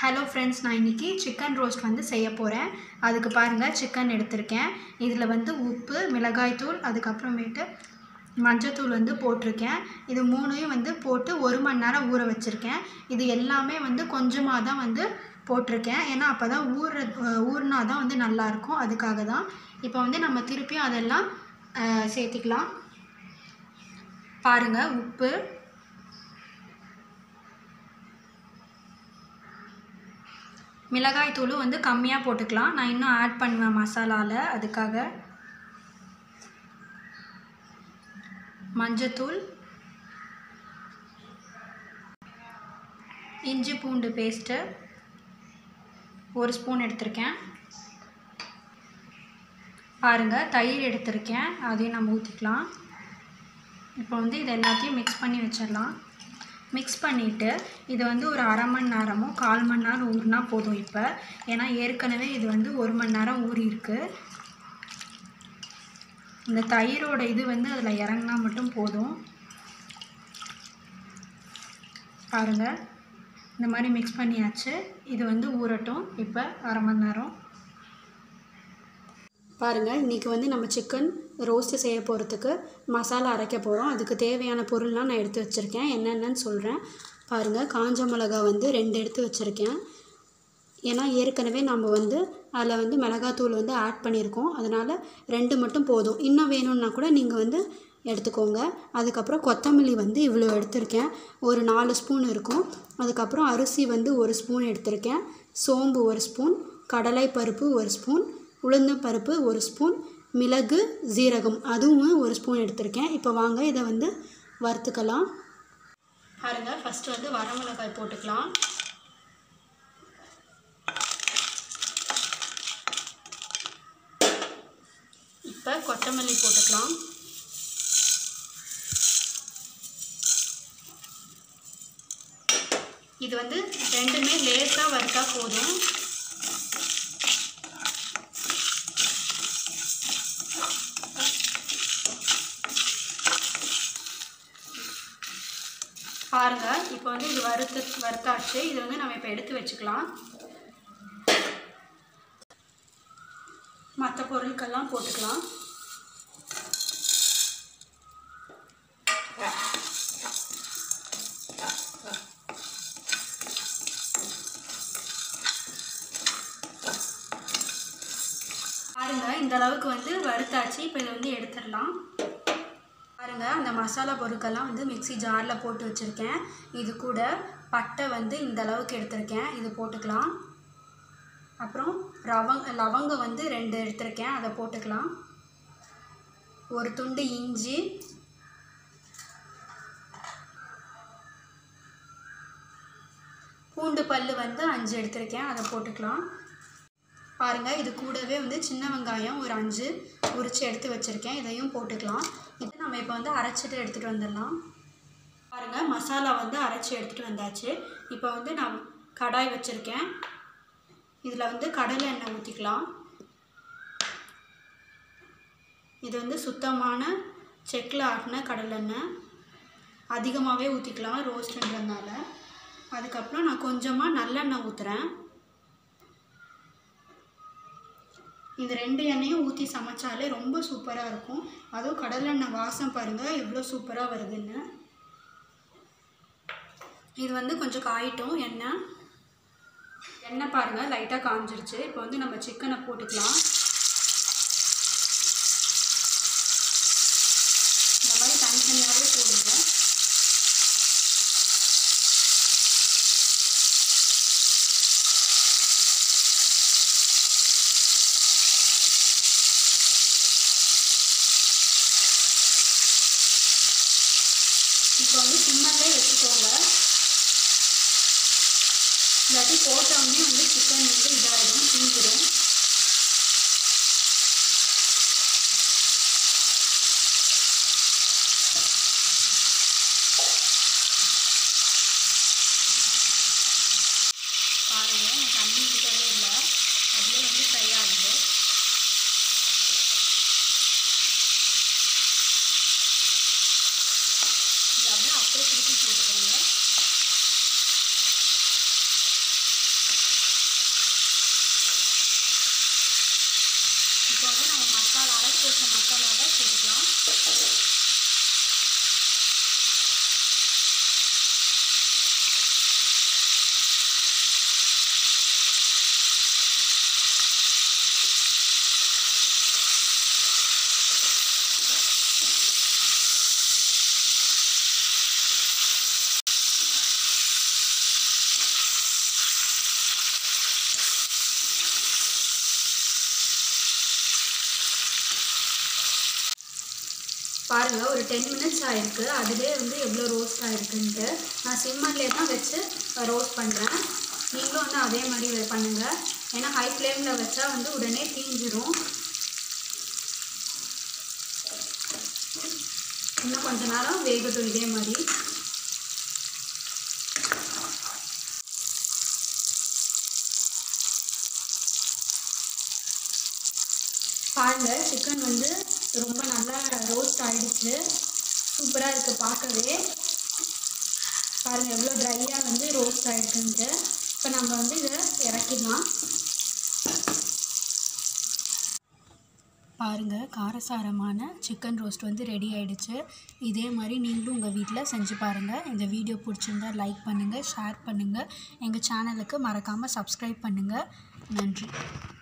hello friends நான் இன்றைக்கி chicken roast வந்து செய்ய போகிறேன் அதுக்கு பாருங்கள் சிக்கன் எடுத்திருக்கேன் இதில் வந்து உப்பு மிளகாய்த்தூள் அதுக்கப்புறமேட்டு மஞ்சத்தூள் வந்து போட்டிருக்கேன் இது மூணையும் வந்து போட்டு ஒரு மணி நேரம் ஊற வச்சுருக்கேன் இது எல்லாமே வந்து கொஞ்சமாக தான் வந்து போட்டிருக்கேன் ஏன்னா அப்போ தான் ஊற ஊறினா தான் வந்து நல்லாயிருக்கும் அதுக்காக தான் இப்போ வந்து நம்ம திருப்பியும் அதெல்லாம் அஹ், சேர்த்திக்கலாம் பாருங்கள் உப்பு மிளகாய் தூளும் வந்து கம்மியாக போட்டுக்கலாம் நான் இன்னும் ஆட் பண்ணுவேன் மசாலாவில் அதுக்காக மஞ்சத்தூள் இஞ்சி பூண்டு பேஸ்ட்டு ஒரு ஸ்பூன் எடுத்திருக்கேன் பாருங்கள் தயிர் எடுத்திருக்கேன் அதையும் நம்ம ஊற்றிக்கலாம் இப்போ வந்து இது எல்லாத்தையும் மிக்ஸ் பண்ணி வச்சிடலாம் மிக்ஸ் பண்ணிவிட்டு இது வந்து ஒரு அரை மணி நேரமோ கால் மணி நேரம் ஊறினா போதும் இப்போ ஏன்னா ஏற்கனவே இது வந்து ஒரு மணி நேரம் ஊறி இருக்கு இந்த தயிரோட இது வந்து அதில் இறங்கினா மட்டும் போதும் பாருங்கள் இந்த மாதிரி மிக்ஸ் பண்ணியாச்சு இது வந்து ஊறட்டும் இப்போ அரை மணி நேரம் பாருங்கள் இன்றைக்கி வந்து நம்ம சிக்கன் ரோஸ்ட்டு செய்ய போகிறதுக்கு மசாலா அரைக்க போகிறோம் அதுக்கு தேவையான பொருள்லாம் நான் எடுத்து வச்சுருக்கேன் என்னென்னன்னு சொல்கிறேன் பாருங்கள் காஞ்ச மிளகா வந்து ரெண்டு எடுத்து வச்சுருக்கேன் ஏன்னா ஏற்கனவே நம்ம வந்து அதில் வந்து மிளகாத்தூள் வந்து ஆட் பண்ணியிருக்கோம் அதனால் ரெண்டு மட்டும் போதும் இன்னும் வேணும்னா கூட நீங்கள் வந்து எடுத்துக்கோங்க அதுக்கப்புறம் கொத்தமல்லி வந்து இவ்வளோ எடுத்திருக்கேன் ஒரு நாலு ஸ்பூன் இருக்கும் அதுக்கப்புறம் அரிசி வந்து ஒரு ஸ்பூன் எடுத்திருக்கேன் சோம்பு ஒரு ஸ்பூன் கடலை பருப்பு ஒரு ஸ்பூன் உளுந்தம் பருப்பு ஒரு ஸ்பூன் மிளகு ஜீரகம் அதுவும் ஒரு ஸ்பூன் எடுத்திருக்கேன் இப்போ வாங்க இதை வந்து வறுத்துக்கலாம் பாருங்கள் ஃபஸ்ட்டு வந்து வரமிளகாய் போட்டுக்கலாம் இப்போ கொத்தமல்லி போட்டுக்கலாம் இது வந்து ரெண்டுமே லேசாக வறுத்தா போதும் பாருங்க இப்போ வந்து இது வறுத்து வறுத்தாச்சு இது வந்து நம்ம இப்போ எடுத்து வச்சுக்கலாம் மற்ற பொருட்கள்லாம் போட்டுக்கலாம் பாருங்க இந்த அளவுக்கு வந்து வறுத்தாச்சு இப்போ இதை வந்து எடுத்துடலாம் பாருங்க அந்த மசாலா பொருட்கள்லாம் வந்து மிக்ஸி ஜாரில் போட்டு வச்சுருக்கேன் இது கூட பட்டை வந்து இந்த அளவுக்கு எடுத்திருக்கேன் இது போட்டுக்கலாம் அப்புறம் ரவங் லவங்கம் வந்து ரெண்டு எடுத்திருக்கேன் அதை போட்டுக்கலாம் ஒரு துண்டு இஞ்சி பூண்டு பல் வந்து அஞ்சு எடுத்திருக்கேன் அதை போட்டுக்கலாம் பாருங்கள் இது கூடவே வந்து சின்ன வெங்காயம் ஒரு அஞ்சு உரித்து எடுத்து வச்சுருக்கேன் இதையும் போட்டுக்கலாம் இது நம்ம இப்போ வந்து அரைச்சிட்டு எடுத்துகிட்டு வந்துடலாம் பாருங்கள் மசாலா வந்து அரைச்சி எடுத்துகிட்டு வந்தாச்சு இப்போ வந்து நான் கடாய் வச்சுருக்கேன் இதில் வந்து கடலை எண்ணெய் ஊற்றிக்கலாம் இது வந்து சுத்தமான செக்கில் ஆட்டின கடலெண்ணெய் அதிகமாகவே ஊற்றிக்கலாம் ரோஸ்ட்டுன்றதுனால அதுக்கப்புறம் நான் கொஞ்சமாக நல்லெண்ணெய் ஊற்றுறேன் இந்த ரெண்டு எண்ணெயும் ஊற்றி சமைச்சாலே ரொம்ப சூப்பராக இருக்கும் அதுவும் கடலெண்ணெய் வாசம் பாருங்கள் எவ்வளோ சூப்பராக வருதுன்னு இது வந்து கொஞ்சம் காயிட்டும் எண்ணெய் எண்ணெய் பாருங்கள் லைட்டாக காஞ்சிருச்சு இப்போ வந்து நம்ம சிக்கனை போட்டுக்கலாம் இந்த மாதிரி தனித்தனியாகவே போடுங்க இப்போ வந்து சிம்மர்லே வச்சுக்கோங்க இல்லாட்டி போட்டோடனே வந்து சிக்கன் வந்து இதாகிடும் தீந்துடும் பாருங்க நான் தண்ணி ஊற்றவே இல்லை அதுலேயே வந்து ஃப்ரை ஆகுது இது அப்படியே அப்படியே திருப்பி போட்டுக்கோங்க மசாலா அரைச்சி வச்ச மசாலாவை சேர்த்துக்கலாம் பாருங்கள் ஒரு டென் மினிட்ஸ் ஆயிருக்கு அதுவே வந்து எவ்வளோ ரோஸ்ட் ஆயிருக்குன்ட்டு நான் சிம்மர்லேயே தான் வச்சு ரோஸ்ட் பண்ணுறேன் நீங்களும் வந்து அதே மாதிரி பண்ணுங்கள் ஏன்னா ஹை ஃப்ளேமில் வச்சா வந்து உடனே தீஞ்சிரும் இன்னும் கொஞ்ச நேரம் வேகட்டும் இதே மாதிரி பாருங்கள் சிக்கன் வந்து ரொம்ப நல்லா ரோஸ்ட் ஆகிடுச்சு சூப்பராக இருக்குது பார்க்கவே பாருங்கள் எவ்வளோ ட்ரையாக வந்து ரோஸ்ட் ஆகிருக்குன்ட்டு இப்போ நம்ம வந்து இதை இறக்கிடலாம் பாருங்கள் காரசாரமான சிக்கன் ரோஸ்ட் வந்து ரெடி ஆயிடுச்சு இதே மாதிரி நீங்களும் உங்கள் வீட்டில் செஞ்சு பாருங்கள் இந்த வீடியோ பிடிச்சிருந்தா லைக் பண்ணுங்கள் ஷேர் பண்ணுங்கள் எங்கள் சேனலுக்கு மறக்காமல் சப்ஸ்கிரைப் பண்ணுங்கள் நன்றி